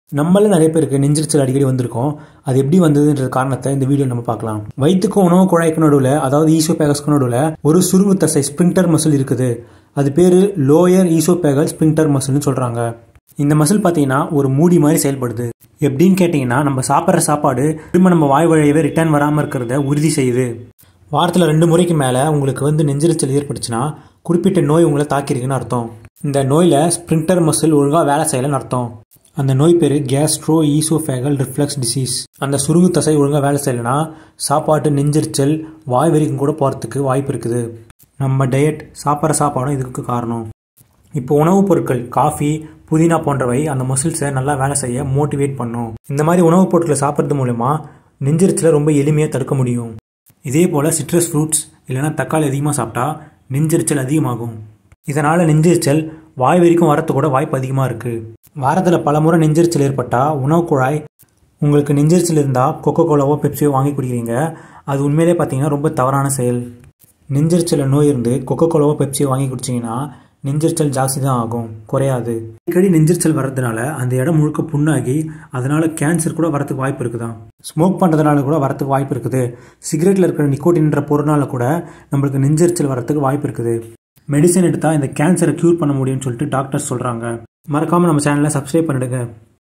நம்மள நிறைய பேருக்கு நெஞ்சிரிச்சல் அடிக்கடி வந்திருக்கும் அது எப்படி வந்ததுன்ற காரணத்தை இந்த வீடியோ நம்ம பார்க்கலாம் வயிற்றுக்கும் உணவு குழாய்க்கு நடுவில் அதாவது ஈசோபேகஸ்க்கு நடுவில் ஒரு சுருங்கு தசை ஸ்பிரிண்டர் மசில் இருக்குது அது பேர் லோயர் ஈசோபேகல் ஸ்பிரிண்டர் மசில்னு சொல்கிறாங்க இந்த மசில் பார்த்தீங்கன்னா ஒரு மூடி மாதிரி செயல்படுது எப்படின்னு கேட்டிங்கன்னா நம்ம சாப்பிட்ற சாப்பாடு திரும்ப நம்ம வாய் வழியவே ரிட்டர்ன் வராமல் இருக்கிறத உறுதி செய்யுது வாரத்தில் ரெண்டு முறைக்கு மேலே உங்களுக்கு வந்து நெஞ்சிரிச்சல் ஏற்பட்டுச்சுன்னா குறிப்பிட்ட நோய் உங்களை தாக்கியிருக்குன்னு அர்த்தம் இந்த நோயில் ஸ்பிரிண்டர் மசில் ஒழுங்காக வேலை செய்யலைன்னு அர்த்தம் அந்த நோய் பேர் கேஸ்ட்ரோ ஈசோஃபேகல் ரிஃப்ளெக்ஸ் டிசீஸ் அந்த சுருங்கு தசை ஒழுங்காக வேலை செய்யலைன்னா சாப்பாட்டு நெஞ்சிரிச்சல் வாய் வரைக்கும் கூட போகிறதுக்கு வாய்ப்பு இருக்குது நம்ம டயட் சாப்பிட்ற சாப்பாடும் இதுக்கு காரணம் இப்போ உணவுப் பொருட்கள் காஃபி புதினா போன்றவை அந்த மசில்ஸை நல்லா வேலை செய்ய மோட்டிவேட் பண்ணும் இந்த மாதிரி உணவுப் பொருட்களை சாப்பிட்றது மூலமா நெஞ்சிரிச்சலை ரொம்ப எளிமையாக தடுக்க முடியும் இதே போல் சிட்ரஸ் ஃப்ரூட்ஸ் இல்லைன்னா தக்காளி அதிகமாக சாப்பிட்டா நெஞ்செரிச்சல் அதிகமாகும் இதனால் நெஞ்செரிச்சல் வாய் வரைக்கும் வரத்து கூட வாய்ப்பு அதிகமாக இருக்குது வாரத்தில் பல முறை நெஞ்செரிச்சல் ஏற்பட்டால் உணவு குழாய் உங்களுக்கு நெஞ்செரிச்சல் இருந்தால் கொக்கோ கோலாவோ பெப்சியோ வாங்கி குடிக்கிறீங்க அது உண்மையிலே பார்த்தீங்கன்னா ரொம்ப தவறான செயல் நெஞ்செரிச்சல் நோய் இருந்து கொக்கோ கோலாவோ பெப்சியோ வாங்கி குடிச்சிங்கன்னா நெஞ்செரிச்சல் ஜாஸ்தி தான் ஆகும் குறையாது அடிக்கடி நெஞ்செரிச்சல் வர்றதுனால அந்த இடம் முழுக்க புண்ணாகி அதனால கேன்சர் கூட வரதுக்கு வாய்ப்பு இருக்குதான் ஸ்மோக் பண்ணுறதுனால கூட வரதுக்கு வாய்ப்பு இருக்குது சிகரெட்டில் இருக்கிற நிக்கோட்டின்ற பொருளால் கூட நம்மளுக்கு நெஞ்செரிச்சல் வரதுக்கு வாய்ப்பு இருக்குது மெடிசன் எடுத்தால் இந்த கேன்சரை க்யூர் பண்ண முடியும்னு சொல்லிட்டு டாக்டர்ஸ் சொல்கிறாங்க மறக்காமல் நம்ம சேனலை சப்ஸ்கிரைப் பண்ணிடுங்க